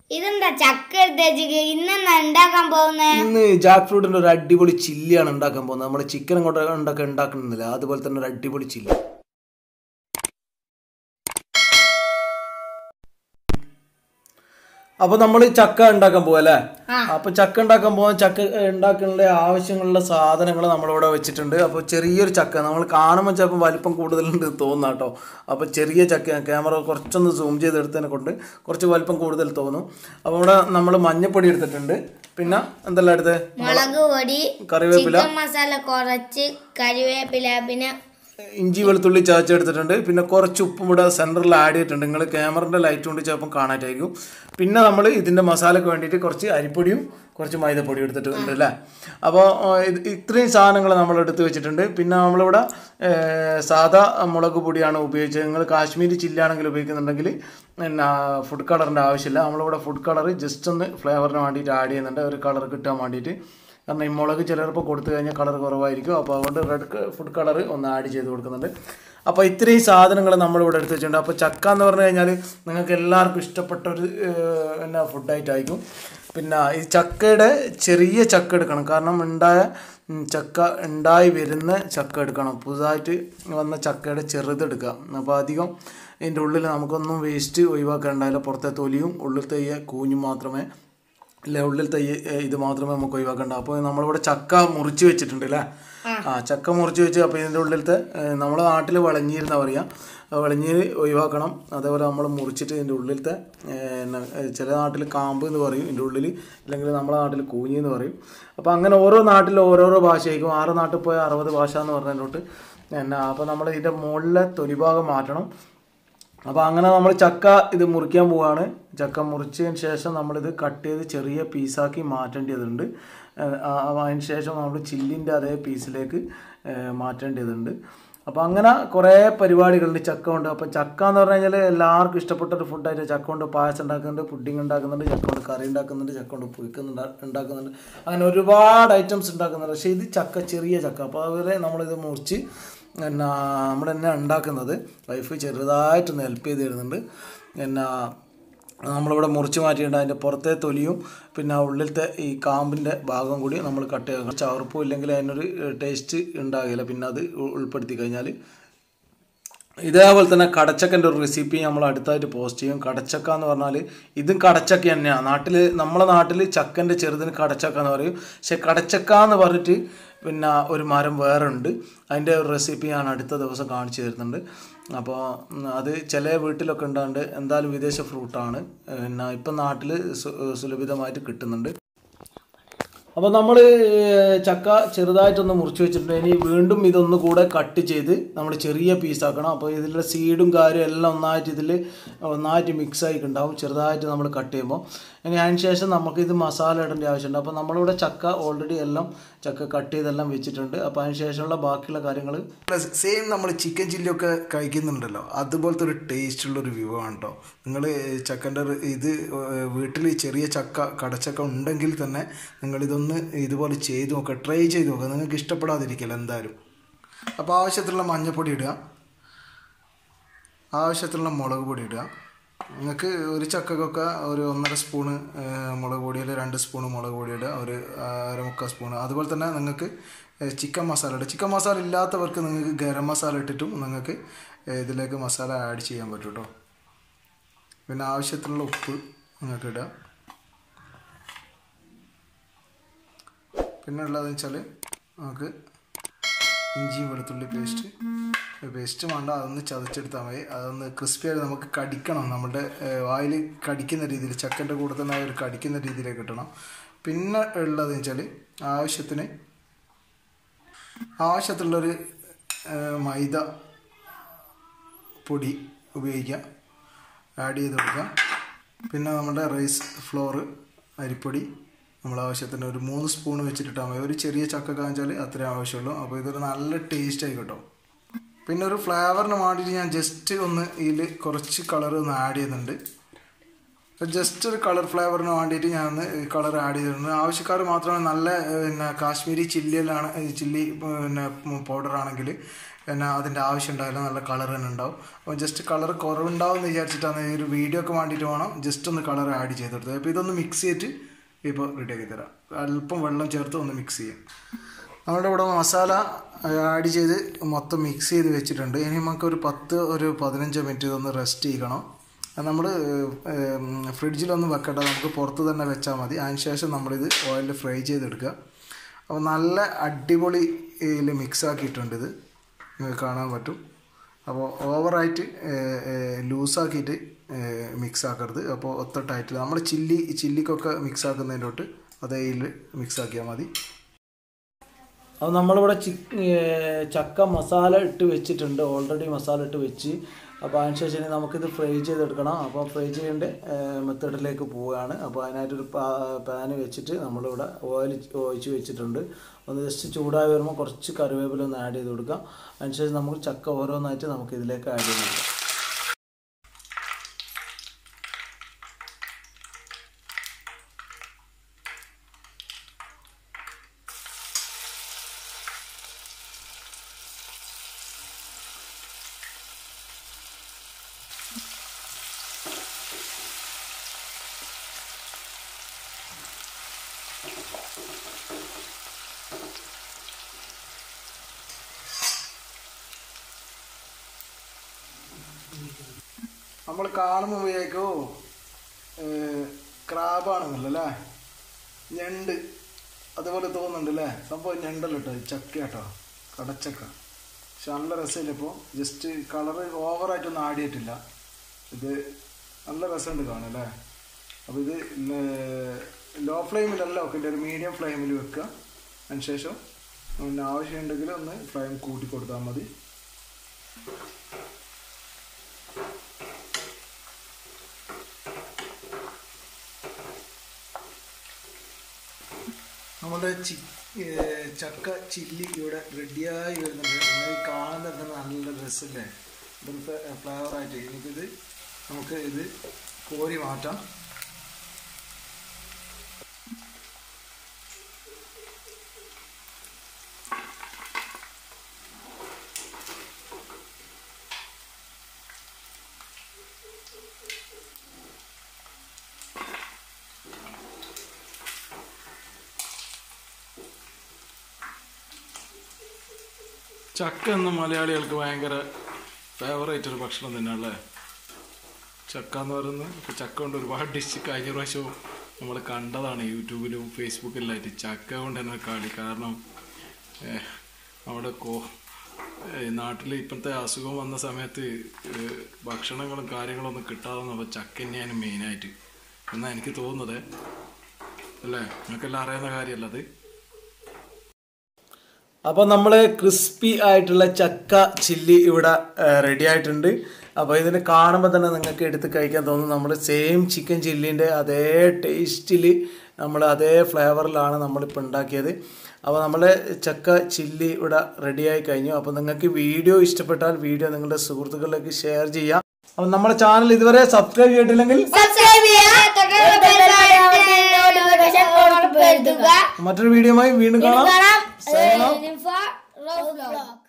ഇതെന്താ ചക്ക എടുത്തേക്ക് ഇന്നെന്താ ഉണ്ടാക്കാൻ പോകുന്നേ ഇന്ന് ജാക്ക് ഫ്രൂട്ടിന്റെ ഒരു അടിപൊളി ചില്ലിയാണ് ഉണ്ടാക്കാൻ പോകുന്നത് നമ്മൾ ചിക്കൻ കൊണ്ട് ഉണ്ടാക്കാൻ ഉണ്ടാക്കുന്നില്ല അതുപോലെ തന്നെ ഒരു അടിപൊളി ചില്ലി അപ്പൊ നമ്മൾ ചക്ക ഉണ്ടാക്കാൻ പോവാ അല്ലേ അപ്പൊ ചക്ക ഉണ്ടാക്കാൻ പോകാൻ ചക്ക ഉണ്ടാക്കാനുള്ള ആവശ്യങ്ങളുള്ള സാധനങ്ങൾ നമ്മളിവിടെ വെച്ചിട്ടുണ്ട് അപ്പോൾ ചെറിയൊരു ചക്ക നമ്മൾ കാണുമ്പോൾ ചിലപ്പോൾ വലിപ്പം കൂടുതലുണ്ട് തോന്നാം കേട്ടോ അപ്പോൾ ചെറിയ ചക്ക ക്യാമറ കുറച്ചൊന്ന് സൂം ചെയ്തെടുത്തതിനെ കൊണ്ട് കുറച്ച് വലിപ്പം കൂടുതൽ തോന്നും അപ്പോൾ ഇവിടെ നമ്മൾ മഞ്ഞപ്പൊടി എടുത്തിട്ടുണ്ട് പിന്നെ എന്തെല്ലാം എടുത്തത് മുളക് പൊടി കറിവേപ്പില ചിക്കൻ മസാല കുറച്ച് കരിവേപ്പില പിന്നെ ഇഞ്ചി വെളുത്തുള്ളി ചതച്ചെടുത്തിട്ടുണ്ട് പിന്നെ കുറച്ച് ഉപ്പും ഇവിടെ സെൻറ്ററിൽ ആഡ് ചെയ്തിട്ടുണ്ട് നിങ്ങൾ ക്യാമറൻ്റെ ലൈറ്റ് കൊണ്ട് ചിലപ്പം കാണാനായിരിക്കും പിന്നെ നമ്മൾ ഇതിൻ്റെ മസാലയ്ക്ക് വേണ്ടിയിട്ട് കുറച്ച് അരിപ്പൊടിയും കുറച്ച് മൈദപ്പൊടിയും എടുത്തിട്ടുണ്ട് അല്ലേ അപ്പോൾ ഇത് ഇത്രയും സാധനങ്ങൾ നമ്മൾ എടുത്ത് വെച്ചിട്ടുണ്ട് പിന്നെ നമ്മളിവിടെ ഏർ, സാദാ മുളക് പൊടിയാണ് ഉപയോഗിച്ചത് നിങ്ങൾ കാശ്മീരി ചില്ലാണെങ്കിൽ ഉപയോഗിക്കുന്നുണ്ടെങ്കിൽ പിന്നെ ഫുഡ് കളറിൻ്റെ ആവശ്യമില്ല നമ്മളിവിടെ ഫുഡ് കളർ ജസ്റ്റ് ഒന്ന് ഫ്ലേവറിന് വേണ്ടിയിട്ട് ആഡ് ചെയ്യുന്നുണ്ട് ഒരു കളർ കിട്ടാൻ വേണ്ടിയിട്ട് കാരണം ഈ മുളക് ചിലപ്പോൾ കൊടുത്തു കഴിഞ്ഞാൽ കളർ കുറവായിരിക്കും അപ്പോൾ അതുകൊണ്ട് റെഡ് ഫുഡ് കളർ ഒന്ന് ആഡ് ചെയ്ത് കൊടുക്കുന്നുണ്ട് അപ്പോൾ ഇത്രയും സാധനങ്ങൾ നമ്മളിവിടെ എടുത്ത് വെച്ചിട്ടുണ്ട് അപ്പോൾ ചക്ക എന്ന് പറഞ്ഞു കഴിഞ്ഞാൽ നിങ്ങൾക്ക് എല്ലാവർക്കും ഇഷ്ടപ്പെട്ട ഒരു ഏഹ്, എന്നാ ഫുഡായിട്ടായിരിക്കും പിന്നെ ഈ ചക്കയുടെ ചെറിയ ചക്ക എടുക്കണം കാരണം ഉണ്ടായ ഉം, ചക്ക ഉണ്ടായി വരുന്ന ചക്ക എടുക്കണം പുതുതായിട്ട് വന്ന ചക്കയുടെ ചെറുത് എടുക്കുക അപ്പോൾ അധികം ഇതിൻ്റെ ഉള്ളിൽ നമുക്കൊന്നും വേസ്റ്റ് ഒഴിവാക്കാനുണ്ടാവില്ല പുറത്തെ തൊലിയും ഉള്ളിലത്തെ ഈ കൂഞ്ഞും മാത്രമേ അല്ലെ ഉള്ളിലത്തെ ഈ ഏ, ഇത് മാത്രമേ നമുക്ക് ഒഴിവാക്കണ്ട അപ്പോൾ നമ്മളിവിടെ ചക്ക മുറിച്ച് വെച്ചിട്ടുണ്ട് അല്ലേ ആ ചക്ക മുറിച്ച് വെച്ച് അപ്പോൾ ഇതിൻ്റെ ഉള്ളിലത്തെ ഏ, നമ്മുടെ നാട്ടിൽ വിളഞ്ഞീരുന്ന പറയാം വിളഞ്ഞീര് ഒഴിവാക്കണം അതേപോലെ നമ്മൾ മുറിച്ചിട്ട് ഇതിൻ്റെ ഉള്ളിലത്തെ ഏ, എന്നാ, ഏ, ചില നാട്ടിൽ കാമ്പ് എന്ന് പറയും ഇതിൻ്റെ ഉള്ളിൽ അല്ലെങ്കിൽ നമ്മുടെ നാട്ടിൽ കൂഞ്ഞി എന്ന് പറയും അപ്പോൾ അങ്ങനെ ഓരോ നാട്ടിൽ ഓരോരോ ഭാഷയായിരിക്കും ആറ് നാട്ടിൽ പോയ അറുപത് ഭാഷ എന്ന് പറഞ്ഞതിലോട്ട് എന്നാ അപ്പോൾ നമ്മൾ ഇതിൻ്റെ മുകളിലെ തൊലിഭാഗം മാറ്റണം അപ്പോൾ അങ്ങനെ നമ്മൾ ചക്ക ഇത് മുറിക്കാൻ പോവാണ് ചക്ക മുറിച്ചതിന് ശേഷം നമ്മളിത് കട്ട് ചെയ്ത് ചെറിയ പീസാക്കി മാറ്റേണ്ടതുണ്ട് ഏഹ് ആ- ആ- അതിന് ശേഷം നമ്മൾ ചില്ലിൻ്റെ അതേ പീസിലേക്ക് ഏഹ് മാറ്റേണ്ടതുണ്ട് അപ്പോൾ അങ്ങനെ കുറേ പരിപാടികളുണ്ട് ചക്ക കൊണ്ട് അപ്പോൾ ചക്ക എന്ന് പറഞ്ഞു കഴിഞ്ഞാൽ എല്ലാവർക്കും ഇഷ്ടപ്പെട്ട ഒരു ഫുഡായിട്ട് ചക്ക കൊണ്ട് പായസം ഉണ്ടാക്കുന്നുണ്ട് പുഡിങ് ഉണ്ടാക്കുന്നുണ്ട് ചക്ക കൊണ്ട് കറി ഉണ്ടാക്കുന്നുണ്ട് ചക്ക കൊണ്ട് പുഴുക്കുന്നുണ്ട് ഉണ്ടാക്കുന്നുണ്ട് അങ്ങനെ ഒരുപാട് ഐറ്റംസ് ഉണ്ടാക്കുന്നുണ്ട് പക്ഷേ ഇത് ചക്ക ചെറിയ ചക്ക അപ്പോൾ അതുവരെ നമ്മളിത് മുറിച്ച് എന്നാ നമ്മൾ തന്നെ ഉണ്ടാക്കുന്നത് വൈഫ് ചെറുതായിട്ടൊന്ന് ഹെൽപ്പ് ചെയ്ത് തരുന്നുണ്ട് എന്നാ നമ്മളിവിടെ മുറിച്ച് മാറ്റിയിട്ട് അതിൻ്റെ പുറത്തെ തൊലിയും പിന്നെ ഉള്ളിലത്തെ ഈ കാമ്പിൻ്റെ ഭാഗം കൂടി നമ്മൾ കട്ട് ചെയ്യുക ചവർപ്പും ഇല്ലെങ്കിൽ അതിനൊരു ടേസ്റ്റ് ഉണ്ടാകില്ല പിന്നെ അത് ഉ- ഉൾപ്പെടുത്തി കഴിഞ്ഞാൽ ഇതേപോലെ തന്നെ കടച്ചക്കൻ്റെ ഒരു റെസിപ്പി നമ്മൾ അടുത്തായിട്ട് പോസ്റ്റ് ചെയ്യും കടച്ചക്ക എന്ന് പറഞ്ഞാൽ ഇതും കടച്ചക്ക തന്നെയാണ് നാട്ടിൽ നമ്മളെ നാട്ടിൽ ചക്കൻ്റെ ചെറുതിന് കടച്ചക്ക എന്ന് പറയും പക്ഷെ കടച്ചക്ക എന്ന് പറഞ്ഞിട്ട് പിന്നെ ഒരു മരം വേറെ ഉണ്ട് അതിൻ്റെ ഒരു റെസിപ്പി ഞാൻ അടുത്ത ദിവസം കാണിച്ചു തരുന്നുണ്ട് അപ്പോൾ ഉം, അത് ചില വീട്ടിലൊക്കെ ഉണ്ടാണ്ട് എന്തായാലും വിദേശ ഫ്രൂട്ടാണ് പിന്നെ ഇപ്പം നാട്ടിൽ സു- സുലഭിതമായിട്ട് കിട്ടുന്നുണ്ട് അപ്പോൾ നമ്മൾ ചക്ക ചെറുതായിട്ടൊന്ന് മുറിച്ച് വെച്ചിട്ടുണ്ട് ഇനി വീണ്ടും ഇതൊന്ന് കൂടെ കട്ട് ചെയ്ത് നമ്മൾ ചെറിയ പീസാക്കണം അപ്പോൾ ഇതിലെ സീഡും കാര്യം എല്ലാം ഒന്നായിട്ട് ഇതിൽ ഒന്നായിട്ട് മിക്സ് ആയിട്ടുണ്ടാവും ചെറുതായിട്ട് നമ്മൾ കട്ട് ചെയ്യുമ്പോൾ ഇനി അതിന് ശേഷം നമുക്ക് ഇത് മസാല ഇടേണ്ട ആവശ്യമുണ്ട് അപ്പോൾ നമ്മളിവിടെ ചക്ക ഓൾറെഡി എല്ലാം ചക്ക കട്ട് ചെയ്തെല്ലാം വെച്ചിട്ടുണ്ട് അപ്പോൾ അതിന് ശേഷമുള്ള ബാക്കിയുള്ള കാര്യങ്ങൾ സെയിം നമ്മൾ ചിക്കൻ ചില്ലിയൊക്കെ കഴിക്കുന്നുണ്ടല്ലോ അതുപോലത്തെ ഒരു ടേസ്റ്റ് ഉള്ള ഒരു വിഭവമാണ് കേട്ടോ നിങ്ങൾ ചക്കൻ്റെ ഇത് വീട്ടിൽ ചെറിയ ചക്ക കടച്ചക്ക ഉണ്ടെങ്കിൽ തന്നെ നിങ്ങൾ ഇതൊന്ന് ഇതുപോലെ ചെയ്ത് നോക്കുക ട്രൈ ചെയ്ത് നോക്കുക നിങ്ങൾക്ക് ഇഷ്ടപ്പെടാതിരിക്കില്ല എന്തായാലും അപ്പോൾ ആവശ്യത്തിനുള്ള മഞ്ഞൾപ്പൊടി ഇടുക ആവശ്യത്തിനുള്ള മുളക് പൊടി ഇടുക നിങ്ങൾക്ക് ഒരു ചക്കക്കൊക്കെ ഒരു ഒന്നര സ്പൂണ് ഏഹ്, മുളക് പൊടിയിൽ രണ്ട് സ്പൂണ് മുളക് പൊടി ഇടുക ഒരു ആ, അരമുക്കാൽ സ്പൂണ് അതുപോലെ തന്നെ നിങ്ങൾക്ക് ഏഹ്, ചിക്കൻ മസാല ഇടുക ചിക്കൻ മസാല ഇല്ലാത്തവർക്ക് നിങ്ങൾക്ക് ഗരം മസാല ഇട്ടിട്ടും നിങ്ങൾക്ക് ഏഹ്, ഇതിലേക്ക് മസാല ആഡ് ചെയ്യാൻ പറ്റും കേട്ടോ പിന്നെ ആവശ്യത്തിനുള്ള ഉപ്പ് നിങ്ങൾക്ക് ഇടുക പിന്നെ ഉള്ളതെന്ന് വെച്ചാൽ നമുക്ക് ഇഞ്ചിയും വെളുത്തുള്ളി പേസ്റ്റ് പേസ്റ്റ് വേണ്ട അതൊന്ന് ചതച്ചെടുത്താൽ മതി അതൊന്ന് ക്രിസ്പിയായി നമുക്ക് കടിക്കണം നമ്മുടെ വായിൽ കടിക്കുന്ന രീതിയിൽ ചക്കൻ്റെ കൂടെ തന്നെ ആ ഒരു കടിക്കുന്ന രീതിയിലേക്ക് കിട്ടണം പിന്നെ ഉള്ളതെന്ന് വെച്ചാൽ ആവശ്യത്തിന് ആവശ്യത്തിലുള്ളൊരു ഏഹ്, മൈദ പൊടി ഉപയോഗിക്കുക ആഡ് ചെയ്ത് കൊടുക്കുക പിന്നെ നമ്മുടെ റൈസ് ഫ്ലോർ അരിപ്പൊടി നമ്മൾ ആവശ്യത്തിന് ഒരു മൂന്ന് സ്പൂൺ വെച്ചിട്ടിട്ടാൽ മതി ഒരു ചെറിയ ചക്ക കാണിച്ചാൽ അത്രേ ആവശ്യമുള്ളൂ അപ്പോൾ ഇതൊരു നല്ല ടേസ്റ്റ് ആയി കേട്ടോ പിന്നെ ഒരു ഫ്ലേവറിന് വേണ്ടിയിട്ട് ഞാൻ ജസ്റ്റ് ഒന്ന് ഇതിൽ കുറച്ച് കളർ ഒന്ന് ആഡ് ചെയ്യുന്നുണ്ട് ജസ്റ്റ് ഒരു കളർ ഫ്ലേവറിന് വേണ്ടിയിട്ട് ഞാൻ ഒന്ന് കളർ ആഡ് ചെയ്തിട്ടുണ്ട് ആവശ്യക്കാർ മാത്രമേ നല്ല ഏഹ്, പിന്നെ കാശ്മീരി ചില്ലിയിലാണ് ചില്ലി പിന്നെ പൗഡർ ആണെങ്കിൽ പിന്നെ അതിൻ്റെ ആവശ്യം ഉണ്ടാവില്ല നല്ല കളർ തന്നെ ഉണ്ടാവും അപ്പോൾ ജസ്റ്റ് കളർ കുറവുണ്ടാവും എന്ന് വിചാരിച്ചിട്ടാണ് ഈ ഒരു വീഡിയോ ഒക്കെ വേണ്ടിയിട്ട് വേണം ജസ്റ്റ് ഒന്ന് കളർ ആഡ് ചെയ്ത് കൊടുത്തത് അപ്പോൾ ഇതൊന്ന് മിക്സ് ചെയ്തിട്ട് ഇപ്പോൾ റെഡിയാക്കി തരാം അല്പം വെള്ളം ചേർത്ത് ഒന്ന് മിക്സ് ചെയ്യാം നമ്മുടെ ഇവിടെ മസാല ആഡ് ചെയ്ത് മൊത്തം മിക്സ് ചെയ്ത് വെച്ചിട്ടുണ്ട് ഇനി നമുക്ക് ഒരു പത്ത് ഒരു പതിനഞ്ച് മിനിറ്റ് ഇതൊന്ന് റെസ്റ്റ് ചെയ്യണം നമ്മൾ ഫ്രിഡ്ജിലൊന്നും വെക്കണ്ട നമുക്ക് പുറത്ത് തന്നെ വെച്ചാൽ മതി അതിന് ശേഷം നമ്മളിത് ഓയിലിൽ ഫ്രൈ ചെയ്തെടുക്കുക അപ്പോൾ നല്ല അടിപൊളി മിക്സ് ആക്കിയിട്ടുണ്ട് ഇത് നിങ്ങൾക്ക് കാണാൻ പറ്റും അപ്പോൾ ഓവറായിട്ട് ലൂസാക്കിയിട്ട് മിക്സ് ആക്കരുത് അപ്പോൾ ഒത്ത ടൈറ്റിൽ നമ്മൾ ചില്ലി ചില്ലിക്കൊക്കെ മിക്സ് ആക്കുന്നതിൻ്റെ തൊട്ട് അതേ മിക്സ് ആക്കിയാൽ മതി അപ്പോൾ നമ്മളിവിടെ ചി ഏർ ചക്ക മസാല ഇട്ട് വെച്ചിട്ടുണ്ട് ഓൾറെഡി മസാല ഇട്ട് വെച്ച് അപ്പോൾ അതിനുശേഷം ഇനി നമുക്കിത് ഫ്രൈ ചെയ്തെടുക്കണം അപ്പോൾ ഫ്രൈ ചെയ്യേണ്ട മെത്തേഡിലേക്ക് പോവുകയാണ് അപ്പോൾ അതിനായിട്ടൊരു പാന് വെച്ചിട്ട് നമ്മളിവിടെ ഓയിൽ ഒഴിച്ച് വെച്ചിട്ടുണ്ട് ഒന്ന് ജസ്റ്റ് ചൂടായി വരുമ്പോൾ കുറച്ച് കറിവേപ്പില ഒന്ന് ആഡ് ചെയ്ത് കൊടുക്കാം അതിനുശേഷം നമുക്ക് ചക്ക ഓരോന്നായിട്ട് നമുക്ക് ഇതിലേക്ക് ആഡ് ചെയ്ത് കൊടുക്കാം നമ്മൾ കാണുമ്പോൾ വിചാരിക്കോ ക്രാബാണെന്നല്ലോ അല്ലേ ഞണ്ട് അതുപോലെ തോന്നുന്നുണ്ട് അല്ലേ സംഭവം ഞണ്ടല്ലോ കേട്ടോ ചക്ക കേട്ടോ കടച്ചക്ക പക്ഷെ നല്ല രസമില്ല ഇപ്പോൾ ജസ്റ്റ് കളറ് ഓവറായിട്ടൊന്നും ആടിയിട്ടില്ല ഇത് നല്ല രസമുണ്ട് കാണാൻ അല്ലേ അപ്പോൾ ഇത് ലോ ഫ്ലെയിമിലല്ല വെക്കേണ്ട ഒരു മീഡിയം ഫ്ലെയിമിൽ വെക്കുക അതിന് ശേഷം പിന്നെ ആവശ്യമുണ്ടെങ്കിൽ ഒന്ന് ഫ്ലെയിം കൂട്ടി കൊടുത്താൽ മതി നമ്മുടെ ചി ഏർ ചക്ക ചില്ലി ഇവിടെ റെഡിയായി വരുന്നുണ്ട് നിങ്ങൾ കാണുന്നത് തന്നെ നല്ല രസമല്ലേ ഇതൊരു ഫ്ലേവർ ആയിട്ട് ഇനിയിപ്പോൾ ഇത് നമുക്ക് ഇത് കോരി മാറ്റാം ചക്ക എന്ന മലയാളികൾക്ക് ഭയങ്കര ഫേവറേറ്റ് ഒരു ഭക്ഷണം തന്നെയല്ലേ ചക്ക എന്ന് പറയുന്നത് ഇപ്പോൾ ചക്ക കൊണ്ട് ഒരുപാട് ഡിഷ് കഴിഞ്ഞ പ്രാവശ്യവും നമ്മൾ കണ്ടതാണ് യൂട്യൂബിലും ഫേസ്ബുക്കിലായിട്ട് ചക്ക കൊണ്ട് തന്നെ കളി കാരണം ഏഹ്, നമ്മുടെ കോ നാട്ടിൽ ഇപ്പോഴത്തെ അസുഖം വന്ന സമയത്ത് ഏഹ്, ഭക്ഷണങ്ങളും കാര്യങ്ങളൊന്നും കിട്ടാതെ വന്നപ്പോൾ ചക്ക തന്നെയാണ് മെയിനായിട്ട് എന്നാണ് എനിക്ക് തോന്നുന്നത് അല്ലേ നിങ്ങൾക്കെല്ലാം അറിയാവുന്ന കാര്യമല്ല അത് അപ്പോൾ നമ്മൾ ക്രിസ്പി ആയിട്ടുള്ള ചക്ക ചില്ലി ഇവിടെ റെഡി ആയിട്ടുണ്ട് അപ്പോൾ ഇതിന് കാണുമ്പോൾ തന്നെ നിങ്ങൾക്ക് എടുത്ത് കഴിക്കാൻ തോന്നും നമ്മൾ സെയിം ചിക്കൻ ചില്ലീൻ്റെ അതേ ടേസ്റ്റിൽ നമ്മൾ അതേ ഫ്ലേവറിലാണ് നമ്മളിപ്പോൾ ഉണ്ടാക്കിയത് അപ്പോൾ നമ്മൾ ചക്ക ചില്ലി ഇവിടെ റെഡിയായി കഴിഞ്ഞു അപ്പോൾ നിങ്ങൾക്ക് വീഡിയോ ഇഷ്ടപ്പെട്ടാൽ വീഡിയോ നിങ്ങളുടെ സുഹൃത്തുക്കളിലേക്ക് ഷെയർ ചെയ്യാം അപ്പോൾ നമ്മുടെ ചാനൽ ഇതുവരെ സബ്സ്ക്രൈബ് ചെയ്തിട്ടില്ലെങ്കിൽ സബ്സ്ക്രൈബ് ചെയ്യുക തൊട്ടടുത്ത ബെൽ നോട്ടിഫിക്കേഷൻ ഉറപ്പുവരുത്തുക മറ്റൊരു വീഡിയോയുമായി വീണ്ടും കാണാം കാണാം റോസ് ബ്ലോഗ്